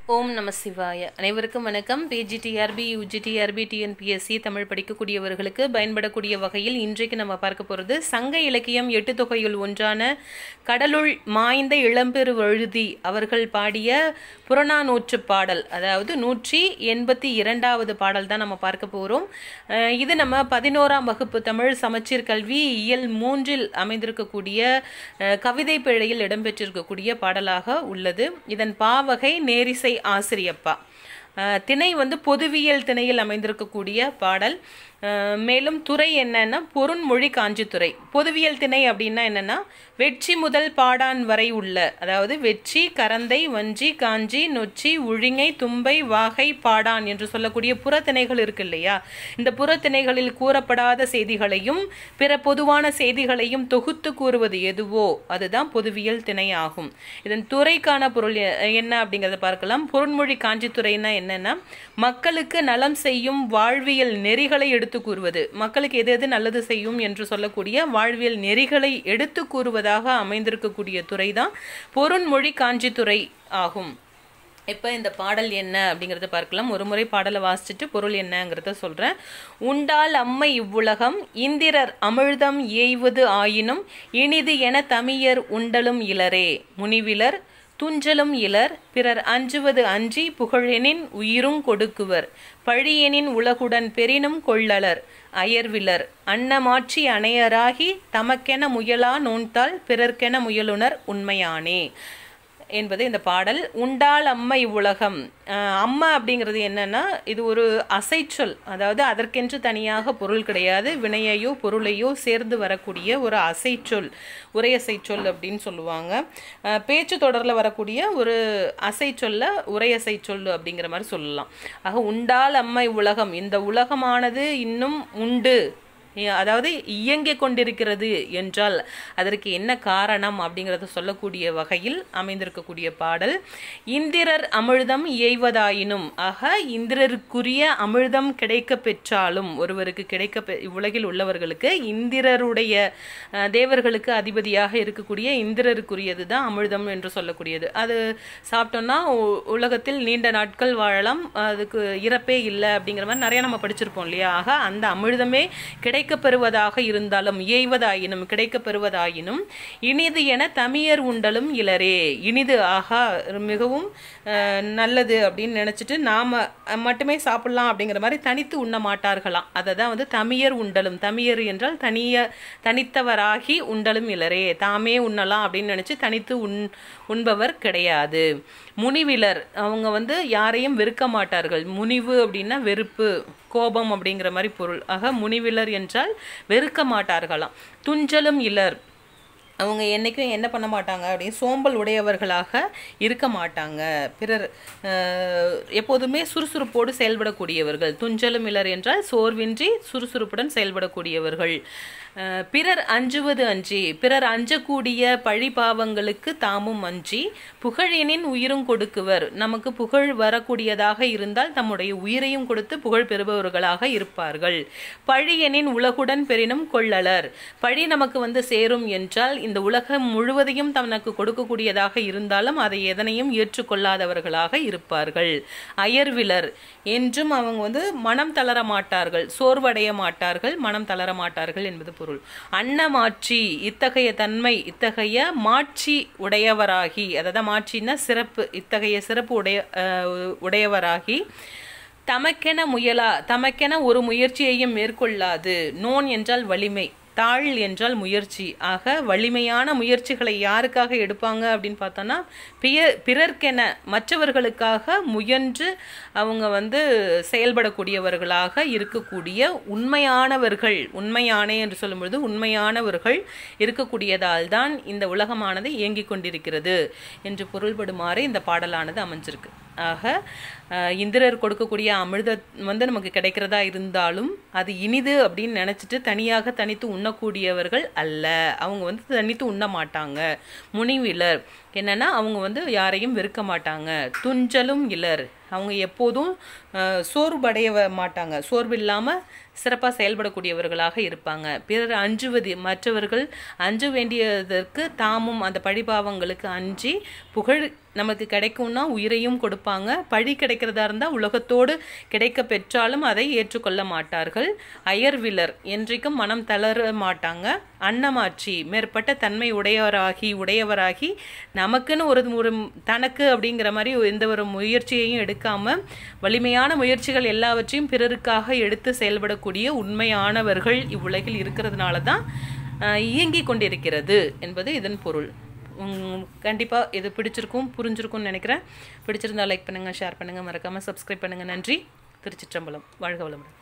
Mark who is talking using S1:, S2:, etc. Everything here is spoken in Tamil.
S1: ஓம் நம சிவாய அனைவருக்கும் வணக்கம் பிஜிடிஆர்பி யூஜிடிஆர்பி டிஎன்பிஎஸ்சி தமிழ் படிக்கக்கூடியவர்களுக்கு பயன்படக்கூடிய வகையில் இன்றைக்கு நம்ம பார்க்க போகிறது சங்க இலக்கியம் எட்டு தொகையுள் ஒன்றான கடலுள் மாய்ந்த இளம்பெரு வழுதி அவர்கள் பாடிய புறநானூற்று பாடல் அதாவது நூற்றி எண்பத்தி இரண்டாவது பாடல் தான் நம்ம பார்க்க போகிறோம் அஹ் இது நம்ம பதினோராம் வகுப்பு தமிழ் சமச்சீர் கல்வி இயல் மூன்றில் அமைந்திருக்கக்கூடிய அஹ், கவிதை பிழையில் இடம்பெற்றிருக்கக்கூடிய பாடலாக உள்ளது இதன் பாவகை நேரிசை ஆசிரியப்பா அஹ், திணை வந்து பொதுவியல் திணையில் அமைந்திருக்கக்கூடிய பாடல் அஹ், மேலும் துறை என்னன்னா பொருண்மொழி காஞ்சித்துறை பொதுவியல் திணை அப்படின்னா என்னன்னா வெற்றி முதல் பாடான் வரை உள்ள அதாவது வெற்றி கரந்தை வஞ்சி காஞ்சி நொச்சி உழிங்கை தும்பை வாகை பாடான் என்று சொல்லக்கூடிய புறத்திணைகள் இருக்கு இல்லையா இந்த புறத்திணைகளில் கூறப்படாத செய்திகளையும் பிற பொதுவான செய்திகளையும் தொகுத்து கூறுவது எதுவோ அதுதான் பொதுவியல் திணை ஆகும் இதன் துறைக்கான பொருள் எ- என்ன அப்படிங்கிறத பார்க்கலாம் பொருண்மொழி காஞ்சித்துறைனா என்னன்னா மக்களுக்கு நலம் செய்யும் வாழ்வியல் நெறிகளை எடுத்து கூறுவது மக்களுக்கு எது எது நல்லது செய்யும் என்று சொல்லக்கூடிய வாழ்வியல் நெறிகளை எடுத்து கூறுவதாக அமைந்திருக்கக்கூடிய துறை தான் பொருண்மொழி காஞ்சித்துறை ஆகும் இப்போ இந்த பாடல் என்ன அப்படிங்கிறத பார்க்கலாம் ஒரு முறை பாடலை வாசிச்சுட்டு பொருள் என்னங்கிறத சொல்கிறேன் உண்டால் அம்மை இவ்வுலகம் இந்திரர் அமிழ்தம் ஏய்வது ஆயினும் இனிது என தமியர் உண்டலும் இலரே முனிவிலர் துஞ்சலும் இலர் பிறர் அஞ்சுவது அஞ்சி புகழெனின் உயிருங் கொடுக்குவர் பழியெனின் உலகுடன் பெரினும் கொள்ளலர் அயர்விலர் அன்னமாட்சி அணையராகி தமக்கென முயலா நோன்தால் பிறர்க்கென முயலுனர் உண்மையானே என்பது இந்த பாடல் உண்டால் அம்மா இவ்வுலகம் அஹ் அம்மா அப்படிங்கிறது என்னன்னா இது ஒரு அசைச்சொல் அதாவது அதற்கென்று தனியாக பொருள் கிடையாது வினையையோ பொருளையோ சேர்ந்து வரக்கூடிய ஒரு அசைச்சொல் உரையசைச்சொல் அப்படின்னு சொல்லுவாங்க அஹ் பேச்சு தொடரில் வரக்கூடிய ஒரு அசைச்சொல்ல உரையசைச்சொல் அப்படிங்கிற மாதிரி சொல்லலாம் ஆக உண்டால் அம்மை உலகம் இந்த உலகமானது இன்னும் உண்டு ஏ- அதாவது இயங்கிக் கொண்டிருக்கிறது என்றால் அதற்கு என்ன காரணம் அப்படிங்கிறத சொல்லக்கூடிய வகையில் அமைந்திருக்கக்கூடிய பாடல் இந்திரர் அமிழ்தம் இயைவதாயினும் ஆக இந்திரருக்குரிய அமிழ்தம் கிடைக்க பெற்றாலும் ஒருவருக்கு கிடைக்க பெ- இவ்வுலகில் உள்ளவர்களுக்கு இந்திரருடைய அஹ், தேவர்களுக்கு அதிபதியாக இருக்கக்கூடிய இந்திரருக்குரியது தான் அமிழ்தம் என்று சொல்லக்கூடியது அது சாப்பிட்டோம்னா உ- உலகத்தில் நீண்ட நாட்கள் வாழலாம் அதுக்கு இறப்பே இல்லை அப்படிங்கிற மாதிரி நிறைய நம்ம படிச்சிருப்போம் இல்லையா ஆக அந்த அமிழ்தமே கிடைக்கப் பெறுவதாக இருந்தாலும் இயைவதாயினும் கிடைக்கப் பெறுவதாயினும் இனிது என தமியர் உண்டலும் இலரே இனிது ஆகா மிகவும் அஹ், நல்லது அப்படின்னு நினைச்சிட்டு நாம அஹ், மட்டுமே சாப்பிடலாம் அப்படிங்கிற மாதிரி தனித்து உண்ண மாட்டார்களாம் அதை தான் வந்து தமியர் உண்டலும் தமியர் என்றால் தனிய தனித்தவராகி உண்டலும் இலரே தாமே உண்ணலாம் அப்படின்னு நினைச்சு தனித்து உண் உண்பவர் கிடையாது முனிவிலர் அவங்க வந்து யாரையும் வெறுக்க மாட்டார்கள் முனிவு அப்படின்னா வெறுப்பு கோபம் அப்படிங்கிற மாதிரி பொருள் ஆக முனிவிலர் என்றால் வெறுக்க மாட்டார்களாம் துஞ்சலும் இலர் அவங்க என்னைக்கும் என்ன பண்ண மாட்டாங்க அப்படின்னு சோம்பல் உடையவர்களாக இருக்க மாட்டாங்க பிறர் அஹ், எப்போதுமே சுறுசுறுப்போடு செயல்படக்கூடியவர்கள் துஞ்சலும் இலர் என்றால் சோர்வின்றி சுறுசுறுப்புடன் செயல்படக்கூடியவர்கள் அஹ், பிறர் அஞ்சுவது அஞ்சி பிறர் அஞ்சக்கூடிய பழி பாவங்களுக்கு தாமும் அஞ்சி புகழினின் உயிரும் கொடுக்குவர் நமக்கு புகழ் வரக்கூடியதாக இருந்தால் தம்முடைய உயிரையும் கொடுத்து புகழ் பெறுபவர்களாக இருப்பார்கள் பழியெனின் உலகுடன் பெரினும் கொள்ளலர் பழி நமக்கு வந்து சேரும் என்றால் இந்த உலகம் முழுவதையும் தனக்கு கொடுக்கக்கூடியதாக இருந்தாலும் அதை எதனையும் ஏற்றுக்கொள்ளாதவர்களாக இருப்பார்கள் அயர்விலர் என்றும் அவங்க வந்து மனம் தளர மாட்டார்கள் சோர்வடைய மாட்டார்கள் மனம் தளர மாட்டார்கள் என்பது பொருள் அன்னமாட்சி இத்தகைய தன்மை இத்தகைய மாட்சி உடையவராகி அதாவது மாட்சின்னா சிறப்பு இத்தகைய சிறப்பு உடைய அஹ், உடையவராகி தமக்கென முயலா தமக்கென ஒரு முயற்சியையும் மேற்கொள்ளாது நோன் என்றால் வலிமை தாழ் என்றால் முயற்சி ஆக வலிமையான முயற்சிகளை யாருக்காக எடுப்பாங்க அப்படின்னு பார்த்தோன்னா பிய பிறர்க்கென மற்றவர்களுக்காக முயன்று அவங்க வந்து செயல்படக்கூடியவர்களாக இருக்கக்கூடிய உண்மையானவர்கள் உண்மையானே என்று சொல்லும்பொழுது உண்மையானவர்கள் இருக்கக்கூடியதால் தான் இந்த உலகமானது இயங்கிக் கொண்டிருக்கிறது என்று பொருள்படுமாறு இந்த பாடலானது அமைஞ்சிருக்கு ஆக அஹ், இந்திரர் கொடுக்கக்கூடிய அமிர்த வந்து நமக்கு கிடைக்கிறதா இருந்தாலும் அது இனிது அப்படின்னு நினச்சிட்டு தனியாக தனித்து உண்ணக்கூடியவர்கள் அல்ல அவங்க வந்து தனித்து உண்ண மாட்டாங்க முனிவிலர் என்னன்னா அவங்க வந்து யாரையும் வெறுக்க மாட்டாங்க துஞ்சலும் இலர் அவங்க எப்போதும் அஹ், சோர்வடைய வ- மாட்டாங்க சோர்வு இல்லாமல் சிறப்பாக செயல்படக்கூடியவர்களாக இருப்பாங்க பிறர் அஞ்சுவது மற்றவர்கள் அஞ்ச வேண்டியதற்கு தாமும் அந்த பழிபாவங்களுக்கு அஞ்சி புகழ் நமக்கு கிடைக்கும்னா உயிரையும் கொடுப்பாங்க பழி கிடைக்கிறதா இருந்தால் உலகத்தோடு கிடைக்க பெற்றாலும் அதை ஏற்றுக்கொள்ள மாட்டார்கள் அயர்விலர் என்றைக்கும் மனம் தளர மாட்டாங்க அன்னமாட்சி மேற்பட்ட தன்மை உடையவராகி உடையவராகி நமக்குன்னு ஒரு ஒரு தனக்கு அப்படிங்கிற மாதிரி எந்த ஒரு முயற்சியையும் எடுக்காம வலிமையான முயற்சிகள் எல்லாவற்றையும் பிறருக்காக எடுத்து செயல்படக்கூடிய உண்மையானவர்கள் இவ்வுலகில் இருக்கிறதுனால தான் ஆஹ், இயங்கிக் கொண்டிருக்கிறது என்பது இதன் பொருள் கண்டிப்பாக இது பிடிச்சிருக்கும் புரிஞ்சிருக்கும்னு நினைக்கிறேன் பிடிச்சிருந்தா லைக் பண்ணுங்கள் ஷேர் பண்ணுங்கள் மறக்காமல் சப்ஸ்கிரைப் பண்ணுங்கள் நன்றி திருச்சிற்றம்பலம் வாழ்க வளமுடன்